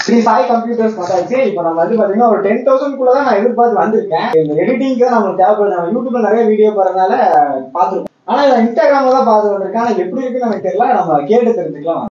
Sri Sai computers பார்த்தாச்சு இப்போ நம்ம வந்து பாத்தீங்கன்னா ஒரு டென் தௌசண்ட் குள்ள தான் நான் எதிர்பார்த்து வந்திருக்கேன் இந்த எடிட்டிங்க்கு தான் நமக்கு தேவைப்படுது நம்ம யூடியூப்ல நிறைய வீடியோ போறதுனால பார்த்துருக்கோம் ஆனா இதை இன்ஸ்டாகிராம்ல தான் பார்த்து வந்திருக்கேன் ஆனா எப்படி இருக்குன்னு நமக்கு தெரியல நம்ம கேட்டு தெரிஞ்சுக்கலாம்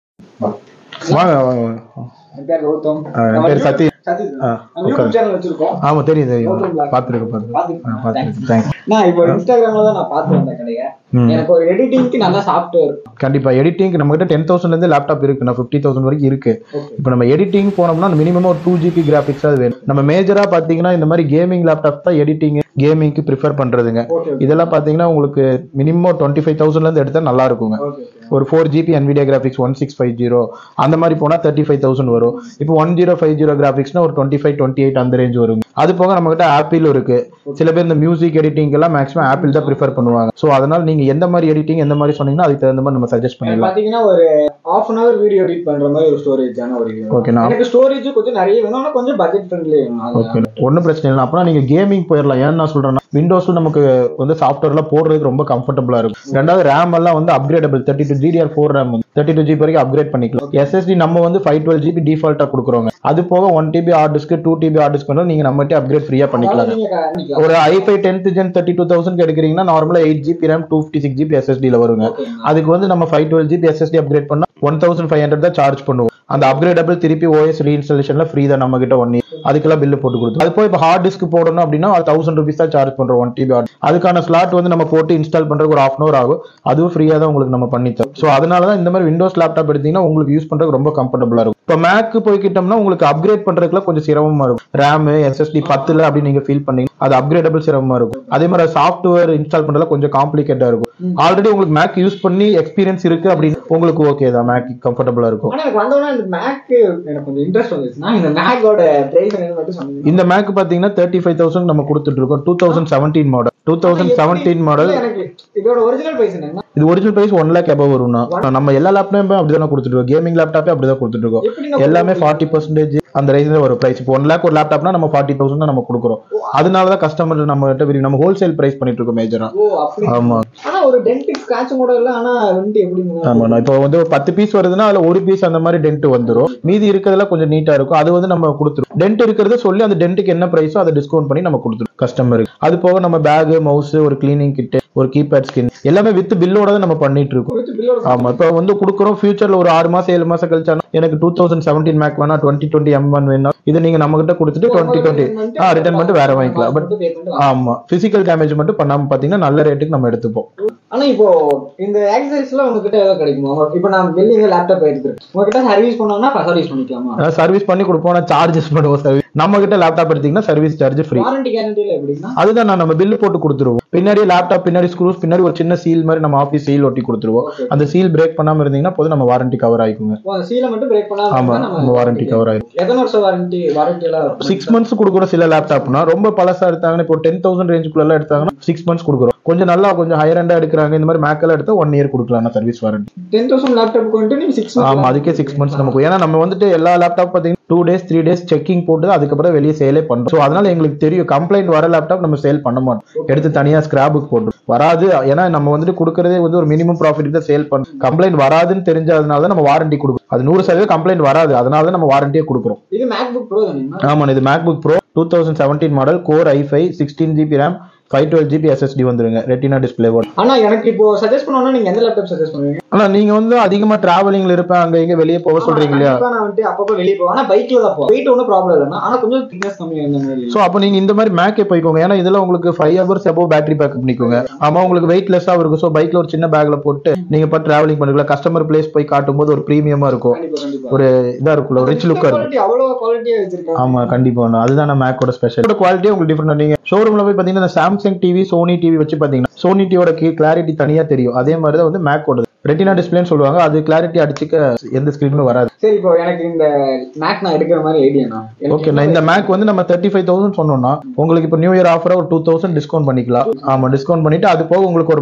வாங்க வாங்க வாங்க என் பேர் கௌதம் ஆ, என் நம்ம பேர் சத்தி சத்தி ஆ, நம்ம யூடியூப் சேனல் வச்சிருக்கோம் ஆமா தெரியும் தெரியும் Gautam Black. பார்த்துருக்கேன் பார்த்துருக்கேன் பார்த்துருக்கேன். பார்த்துருக்கேன் தேங்க்ஸ் நான் இப்போ இன்ஸ்டாகிராம்ல தான் நான் பார்த்து வந்தேன் கடையை ம். எனக்கு ஒரு எடிட்டிங்க்கு நல்ல சாஃப்ட்வேர் கண்டிப்பா எடிட்டிங் நம்ம கிட்ட டென் தௌசண்ட்ல இருந்து லேப்டாப் இருக்கு நான் ஃபிஃப்டி தௌசண்ட் வரைக்கும் இருக்கு ஓகே இப்போ நம்ம எடிட்டிங் போனோம்னா மினிமம் ஒரு டூ ஜிபி கிராஃபிக்ஸ் அது வேணும் நம்ம மேஜரா பாத்தீங்கன்னா இந்த மாதிரி கேமிங் லேப்டாப் தான் எடிட்டிங் கேமிங்க்கு ப்ரிஃபர் பண்றதுங்க ஓகே இதெல்லாம் பாத்தீங்கன்னா உங்களுக்கு மினிமம் டுவெண்ட்டி ஃபைவ் தௌசண்ட்ல இருந்து எடுத்தா நல்லா இருக்குங்க ஓகே ஒரு four GB NVIDIA graphics one six five zero அந்த மாதிரி போனால் தேர்ட்டி ஃபைவ் தௌசண்ட் வரும் இப்போ ஒன் ஜீரோ ஃபைவ் ஜீரோ கிராஃபிக்ஸ்னா ஒரு டுவெண்ட்டி ஃபைவ் டுவெண்ட்டி எயிட் அந்த ரேஞ்ச் வரும் அது போக நம்ம கிட்ட ஆப்பிள் இருக்கு சில பேர் இந்த மியூசிக் எடிட்டிங் எல்லாம் மேக்ஸிமம் ஆப்பிள் தான் ப்ரிஃபர் பண்ணுவாங்க ஸோ அதனால நீங்க எந்த மாதிரி எடிட்டிங் எந்த மாதிரி சொன்னீங்கன்னா அதுக்கு தகுந்த மாதிரி நம்ம சஜஸ்ட் பண்ணிடலாம் பாத்தீங்கன்னா ஒரு half an hour video edit பண்ற மாதிரி ஒரு ஸ்டோரேஜ் ஆன ஒரு video. ஓகேண்ணா எனக்கு ஸ்டோரேஜ் கொஞ்சம் நிறைய வேணும் ஆனா கொஞ்சம் பட்ஜெட் ஃப்ரெண்ட்லி வேணும் அது ஓகே ஒன்றும் பிரச்சனை இல்லை அப்பனா நீங்க கேமிங் போயிடலாம் ஏன்னு நான் சொல்றேன்னா விண்டோஸ்ல நமக்கு வந்து சாஃப்ட்வேர்லாம் போடுறதுக்கு ரொம்ப கம்ஃபர்டபுளா இருக்கும் ரெண்டாவது ரேம் எல்லாம் வந்து upgradable thirty two DDR four RAM வந்து தேர்ட்டி டூ ஜிபி வரைக்கும் அப்கிரேட் பண்ணிக்கலாம் எஸ்எஸ்டி நம்ம வந்து ஃபைவ் டுவெல் ஜிபி டிஃபால்ட்டா கொடுக்குறோங்க அது போக one TB hard disk two TB hard disk வந்து நீங்க நம்மகிட்ட அப்கிரேட் ஃப்ரீயா பண்ணிக்கலாம் அதாவது நீங்க க- பண்ணிக்கலாம். ஒரு i five tenth gen thirty two thousand எடுக்கிறீங்கன்னா நார்மலா eight GB RAM two fifty six GB எஸ்எஸ்டியில் வருங்க ஓகேங்களா? அதுக்கு வந்து நம்ம five twelve GB SSD upgrade பண்ணா ஒன் தௌசண்ட் ஃபைவ் ஹண்ட்ரட் தான் சார்ஜ் பண்ணுவோம் அந்த அப்கிரேடபிள் திருப்பி ஓஎஸ் ரீஇன்ஸ்டாலேஷன்ல ஃப்ரீ தான் நம்ம கிட்ட ஒன் அதுக்கெல்லாம் பில்லு போட்டு கொடுத்து அது போய் இப்போ ஹார்ட் டிஸ்க் போடணும் அப்படின்னா அது தௌசண்ட் ருபீஸ் தான் சார்ஜ் பண்றோம் ஒன் டிபி ஹார்ட் அதுக்கான ஸ்லாட் வந்து நம்ம போட்டு இன்ஸ்டால் பண்றதுக்கு ஒரு ஹாஃப் அன் அவர் ஆகும் அதுவும் ஃப்ரீயா தான் உங்களுக்கு நம்ம பண்ணி தரோம் ஸோ அதனால தான் இந்த மாதிரி விண்டோஸ் லேப்டாப் எடுத்தீங்கன்னா உங்களுக்கு யூஸ் பண்றதுக்கு ரொம்ப கம்ஃபர்டபுளா இருக்கும் இப்போ மேக்கு போய்க்கிட்டோம்னா உங்களுக்கு அப்கிரேட் பண்றதுக்குலாம் கொஞ்சம் சிரமமா இருக்கும் ரேம் எஸ்எஸ்டி பத்துல அப்படி நீங்க ஃபீல் பண்ணீங்க அது அப்கிரேடபிள் சிரமமா இருக்கும் அதே மாதிரி சாஃப்ட்வேர் இன்ஸ்டால் பண்றதுல கொஞ்சம் காம்ப்ளிகேட்டா இருக்கும் ஆல்ரெடி உங்களுக்கு மேக் யூஸ் பண்ணி எக்ஸ்பீரியன்ஸ் இருக்கு அப்படின்னு உங்களுக்கு ஓகே தான் மேக் கம்ஃபர்டபுளா இருக்கும் ஆனா எனக்கு வந்தோடனே இந்த மேக் எனக்கு கொஞ்சம் இன்ட்ரெஸ்ட் வந்துச்சுன்னா இந்த மேக்கோட பிரைஸ் என்னன்னு மட்டும் சொன்னீங்க இந்த மேக் பாத்தீங்கன்னா தேர்ட்டி ஃபைவ் தௌசண்ட் நம்ம கொடுத்துட்டு இருக்கோம் two thousand seventeen model two thousand seventeen model எனக்கு இதோட ஒரிஜினல் பிரைஸ் என்னன்னா இது original price one lakh above வரும்னா நம்ம எல்லா லேப்டாப்பும் அப்படிதான் கொடுத்துட்டு இருக்கோம் கேமிங் லேப்டாப்பே அப்படிதான் கொடுத்துட்டு இருக்கோம் எப்படி நம்ம எல்லாமே ஃபார்ட்டி பர்சன்டேஜ் அந்த ரேஞ்சில் வரும் பிரைஸ் இப்போ ஒன் லேக் ஒரு லேப்டாப்னா நம்ம ஃபார்ட்டி தௌசண்ட் நம்ம கொடுக்குறோம் அதனால தான் கஸ்டமர் நம்ம கிட்ட விரும்பி நம்ம ஹோல்சேல் பிரைஸ் பண்ணிட்டு இருக்கோம் மேஜரா ஓ அப்படி ஆமா ஆனா ஒரு டென்டிக் ஸ்கிராட்ச் கூட இல்ல ஆனா வந்து எப்படி ஆமா நான் இப்போ வந்து ஒரு பத்து பீஸ் வருதுன்னா அதுல ஒரு பீஸ் அந்த மாதிரி டென்ட் வந்துரும் மீதி இருக்கிறதுல கொஞ்சம் நீட்டா இருக்கும் அது வந்து நம்ம கொடுத்துருவோம் டென்ட் இருக்கிறத சொல்லி அந்த டென்ட்டுக்கு என்ன பிரைஸோ அதை டிஸ்கவுண்ட் பண்ணி நம்ம கொடுத்துருவோம் கஸ்டமருக்கு அது போக நம்ம பேக் மவுஸ் ஒரு கிளீனிங் கிட் ஒரு கீபேட் ஸ்கின் எல்லாமே வித் பில்லோட தான் நம்ம பண்ணிட்டு இருக்கோம் கொடுத்து பில்லோட ஆமா இப்போ வந்து கொடுக்குறோம் ஃபியூச்சர்ல ஒரு ஆறு மாசம் ஏழு மாசம் கழிச்சானா எனக்கு டூ தௌசண்ட் செவன்டீன் மேக் வேணா டுவெண்ட்டி டுவெண்ட்டி எம் ஒன் வேணா இதை நீங்க நம்ம கிட்ட கொடுத்துட்டு டுவெண்ட்டி டுவெண்ட்டி ஆ ரிட்டர்ன் பண்ணிட்டு வேற வாங்கிக்கலாம் பட் ஆமா பிசிக்கல் டேமேஜ் மட்டும் பண்ணாம பாத்தீங்கன்னா நல்ல ரேட்டுக்கு நம்ம எடுத்துப்போம் ஆனா இப்போ இந்த ஆக்சசரிஸ்லாம் உங்ககிட்ட ஏதாவது கிடைக்குமா உங்க- இப்போ நான் வெளியே லேப்டாப் எடுத்துருக்கேன் உங்ககிட்ட சர்வீஸ் பண்ணோம்னா சர்வீஸ் பண்ணிக்கலாமா சர்வீஸ் பண்ணி கொடுப்போம் நான் சார்ஜஸ் பண்ணுவோம் சர்வீஸ் நம்ம கிட்ட லேப்டாப் எடுத்தீங்கன்னா சர்வீஸ் சார்ஜ் ஃப்ரீ வாரண்டி கேரண்டில எப்படின்னா அதுதான் நான் நம்ம பில்லு போட்டு கொடுத்துருவோம் பின்னாடி லேப்டாப் பின்னாடி ஸ்க்ரூஸ் பின்னாடி ஒரு சின்ன சீல் மாதிரி நம்ம ஆஃபீஸ் சீல் ஒட்டி கொடுத்துருவோம் Okay. அந்த சீல் பிரேக் பண்ணாம இருந்தீங்கன்னா போதும் நம்ம வாரண்டி கவர் ஆயிக்குங்க ஓ, அந்த சீலை மட்டும் பிரேக் பண்ணாம ஆமா இருந்தா நம்ம வாரண்டி கவர் ஆயிரும் எத்தனை வருஷம் வாரண்டி வாரண்டி எல்லாம் இருக்கும்? சிக்ஸ் மந்த்ஸ் கொடுக்குறோம் சில லேப்டாப்னா ரொம்ப பழசா எடுத்தாங்கன்னா இப்போ டென் தௌசண்ட் ரேஞ்சுக்குள்ள எல்லாம் எடுத்தாங்கன்னா சிக்ஸ் மந்த்ஸ் கொடுக்குறோம் கொஞ்சம் நல்லா கொஞ்சம் ஹையர் ஹேண்டா எடுக்கிறாங்க இந்த மாதிரி மேக்கெல்லாம் எடுத்தா ஒன் இயர் கொடுக்கலாம் service warranty ten thousand laptop வந்துட்டு நீங்க சிக்ஸ் ஆமா அதுக்கே சிக்ஸ் மந்த்ஸ் நமக்கு ஏன்னா நம்ம வந்துட்டு எல்லா லேப்டாப் பாத்தீங்கன்னா two days three days checking போட்டு அதுக்கப்புறம் வெளியே சேலே பண்றோம் ஸோ அதனால எங்களுக்கு தெரியும் கம்ப்ளைண்ட் வர லேப்டாப் நம்ம சேல் பண்ண மாட்டோம் எடுத்து தனியா ஸ்கிராபுக்கு போட்டு வராது ஏன்னா நம்ம வந்துட்டு கொடுக்கறதே வந்து ஒரு மினிமம் ப்ராஃபிட் தான் சேல் பண்ணோம் கம்ப்ளைண்ட் வராதுன்னு தெரிஞ்சதுனால தான் நம்ம வாரண்டி கொடுக்கும் அது நூறு சதவீதம் கம்ப்ளைண்ட் வராது அதனால தான் நம்ம வாரண்டியே கொடுக்குறோம் இது மேக் புக் ப்ரோ தானே ஆமா இது MacBook Pro two thousand seventeen model core I five sixteen GB RAM five twelve GB SSD வந்துருங்க ரெட்டினா டிஸ்பிளேவோட ஆனா எனக்கு இப்போ சஜஸ்ட் பண்ணோம்னா நீங்க எந்த லேப்டாப் சஜஸ்ட் பண்ணுவீங்க ஆனா நீங்க வந்து அதிகமா டிராவலிங்ல இருப்பேன் அங்க இங்க வெளியே போக சொல்றீங்க இல்லையா கண்டிப்பா நான் வந்துட்டு அப்பப்போ வெளியே போவேன் ஆனா பைக்ல தான் போவேன் வெயிட் ஒன்றும் ப்ராப்ளம் இல்லைன்னா ஆனா கொஞ்சம் திக்னஸ் கம்மி அந்த மாதிரி சோ அப்போ நீங்க இந்த மாதிரி மேக்கே போய்க்கோங்க ஏன்னா இதுல உங்களுக்கு five hours above battery backup பண்ணிக்கோங்க ஆமா உங்களுக்கு வெயிட் லெஸ்ஸா இருக்கும் சோ பைக்ல ஒரு சின்ன பேக்ல போட்டு நீங்க இப்போ டிராவலிங் பண்ணிக்கலாம் கஸ்டமர் பிளேஸ் போய் காட்டும்போது ஒரு ப்ரீமியமா இருக்கும் கண்டிப்பா கண்டிப்பா ஒரு இதா இருக்கும்ல ரிச் லுக்கா இருக்கும் குவாலிட்டி அவ்வளவு குவாலிட்டியா வச்சிருக்காங்க ஆமா கண்டிப்பா ஒண்ணு அதுதான் மேக்கோட ஸ்பெஷல் குவாலிட்டி உங்களுக்கு டிஃபரெண்ட் நீங்க ஷோரூம்ல போய் பாத்தீங்கன்னா இந்த சாம்சங் டிவி சோனி டிவி வச்சு பாத்தீங்கன்னா சோனி டிவியோட கிளாரிட்டி தனியா தெரியும் அதே மாதிரி தான் வந்து மேக்கோட ரெட்டினா டிஸ்பிளேன்னு சொல்லுவாங்க அது கிளாரிட்டி அடிச்சுக்க எந்த ஸ்கிரீனும் வராது சரி இப்போ எனக்கு இந்த மேக் நான் எடுக்கிற மாதிரி ஐடியாண்ணா ஓகே நான் இந்த மேக் வந்து நம்ம தேர்ட்டி ஃபைவ் தௌசண்ட் சொன்னோம்னா உங்களுக்கு இப்போ நியூ இயர் ஆஃபரா ஒரு டூ தௌசண்ட் டிஸ்கவுண்ட் பண்ணிக்கலாம் ஆமா டிஸ்கவுண்ட் பண்ணிட்டு அது போக உங்களுக்கு ஒரு மவுஸ்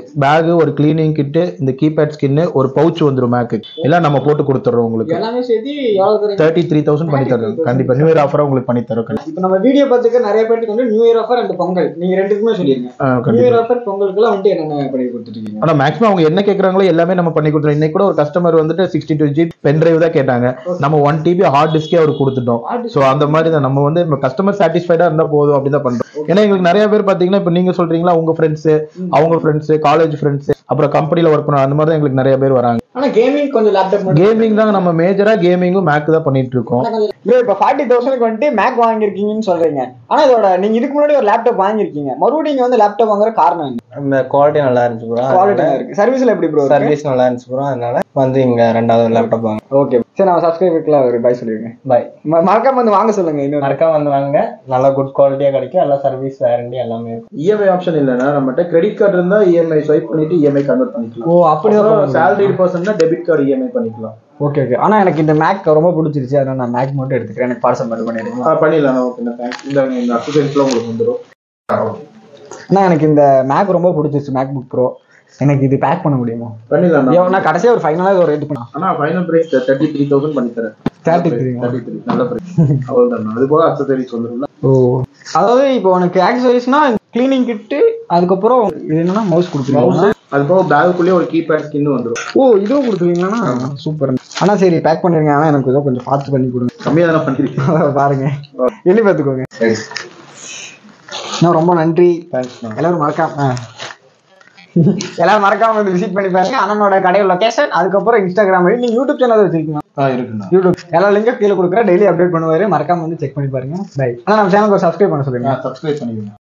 பேக் ஒரு கிளீனிங் கிட்டு இந்த கீபேட் ஸ்கின்னு ஒரு பவுச் வந்துரும் மேக்கு எல்லாம் நம்ம போட்டு கொடுத்துறோம் உங்களுக்கு எல்லாமே சேர்த்து எவ்வளவு தரீங்க தேர்ட்டி த்ரீ தௌசண்ட் பண்ணி தரோம் கண்டிப்பா நியூ இயர் ஆஃபரா உங்களுக்கு பண்ணி தரோம் கண்டிப்பா. இப்போ நம்ம வீடியோ பார்த்துக்க நிறைய பேருக்கு வந்து new year offer and Pongal நீங்க ரெண்டுக்குமே சொல்லிருங்க ஆ, நியூ கண்டிப்பா இயர் ஆஃபர் பொங்கலுக்குலாம் வந்துட்டு என்னென்ன பண்ணி கொடுத்துருக்கீங்க ஆனா மேக்ஸிமம் அவங்க என்ன கேக்குறாங்களோ எல்லாமே நம்ம பண்ணி கொடுத்துறோம் இன்னைக்கு கூட ஒரு கஸ்டமர் வந்துட்டு sixty two GB pen drive தான் கேட்டாங்க நம்ம ஒன் டிபி ஹார்ட் டிஸ்கே அவர் கொடுத்துட்டோம் சோ அந்த மாதிரி தான் நம்ம வந்து கஸ்டமர் சாட்டிஸ்ஃபைடா இருந்தா போதும் அப்படிதான் பண்றோம் ஏன்னா எங்களுக்கு நிறைய பேர் பாத்தீங்கன்னா இப்ப நீங்க சொல்றீங்களா உங்க ஃப்ரெண்ட்ஸ் அவங்க ஃப்ரெண்ட்ஸ் காலேஜ் ஃப்ரெண்ட்ஸ் அப்புறம் கம்பெனில ஒர்க் பண்ண அந்த மாதிரி தான் எங்களுக்கு நிறைய பேர் வராங்க ஆனா கேமிங் கொஞ்சம் லேப்டாப் மட்டும் கேமிங் தான் நம்ம மேஜரா கேமிங்கும் மேக் தான் பண்ணிட்டு இருக்கோம் ப்ரோ இப்போ ஃபார்ட்டி தௌசண்ட்க்கு வந்துட்டு மேக் வாங்கியிருக்கீங்கன்னு சொல்றீங்க ஆனா இதோட நீங்க இதுக்கு முன்னாடி ஒரு லேப்டாப் வாங்கியிருக்கீங்க மறுபடியும் நீங்க வந்து லேப்டாப் வாங்குற காரணம் என்ன இந்த குவாலிட்டி நல்லா இருந்துச்சு ப்ரோ குவாலிட்டி இருக்கு சர்வீஸ்ல எப்படி ப்ரோ சர்வீஸ் நல்லா இருந்துச்சு ப்ரோ அதனால வந்து இங்க ரெண்டாவது லேப்டாப் வாங்க ஓகே சரி நான் சப்ஸ்கிரைபருக்குலாம் ஒரு பை சொல்லிருங்க பாய் ம- மறக்காம வந்து வாங்க சொல்லுங்க இன்னொரு மறக்காம வந்து வாங்க நல்லா குட் குவாலிட்டியா கிடைக்கும் எல்லா சர்வீஸ் வாரண்டி எல்லாமே இருக்கும் இஎம்ஐ ஆப்ஷன் இல்லைன்னா நம்மகிட்ட கிரெடிட் கார்டு இருந்தா இஎம்ஐ ஸ்வைப் பண்ணிட்டு இஎம்ஐ கன்வெர்ட் பண்ணிக்கலாம் ஓ அப்படிதான் சேலரி பர்சன்னா டெபிட் கார்டு இஎம்ஐ பண்ணிக்கலாம் ஓகே ஓகே ஆனா எனக்கு இந்த மேக் ரொம்ப பிடிச்சிருச்சு அதனால நான் மேக் மட்டும் எடுத்துக்கிறேன் எனக்கு பார்சல் மட்டும் பண்ணிடுங்க ஆ, பண்ணிடலாம் ஓகே தேங்க்ஸ் இந்த இந்த அக்சசரிஸ்லாம் உங்களுக்கு வந்துடும் ஆனா எனக்கு இந்த மேக் ரொம்ப பிடிச்சிருச்சு மேக் புக் ப்ரோ எனக்கு இது பேக் பண்ண முடியுமா பண்ணிடலாம் ஐயோ, நான் கடைசியா ஒரு ஃபைனலாக ஒரு ரேட் பண்ண ஆனா final price thirty three thousand பண்ணி தரேன் 33 தேர்ட்டி த்ரீ நல்ல பிரைஸ் அவ்வளவுதான் அது போக அக்சசரிஸ் வந்துடும் ஓ அதாவது இப்போ உனக்கு ஆக்சசரிஸ்னா க்ளீனிங் கிட்டு அதுக்கப்புறம் இது என்னன்னா மவுஸ் கொடுத்துருவாங்க அது போக பேக்குள்ளேயே ஒரு கீபேட் ஸ்கின் வந்துடும் ஓ இதுவும் கொடுத்துருவீங்களா சூப்பர் ஆனா சரி பேக் பண்ணிருங்க ஆனா எனக்கு ஏதோ கொஞ்சம் பார்த்து பண்ணி கொடுங்க கம்மியா தானே பண்ணிருக்கேன் பாருங்க எள்ளி பார்த்துக்கோங்க இன்னும் ரொம்ப நன்றி தேங்க்ஸ் எல்லாரும் மறக்காம ஆ. எல்லாரும் மறக்காம வந்து விசிட் பண்ணி பாருங்க அண்ணனோட கடையோட லொகேஷன் அதுக்கப்புறம் இன்ஸ்டாகிராம் ஐடி நீங்க யூடியூப் சேனல் வச்சிருக்கீங்க ஆ இருக்குண்ணா யூடியூப் எல்லா லிங்கும் கீழே கொடுக்குறேன் டெய்லி அப்டேட் பண்ணுவாரு மறக்காம வந்து செக் பண்ணி பாருங்க பை ஆனா நம்ம சேனலுக்கு சப்ஸ்கிரைப் பண்ண சொல்லுங்க சப்ஸ்கிரைப் பண்ணிக்கணும்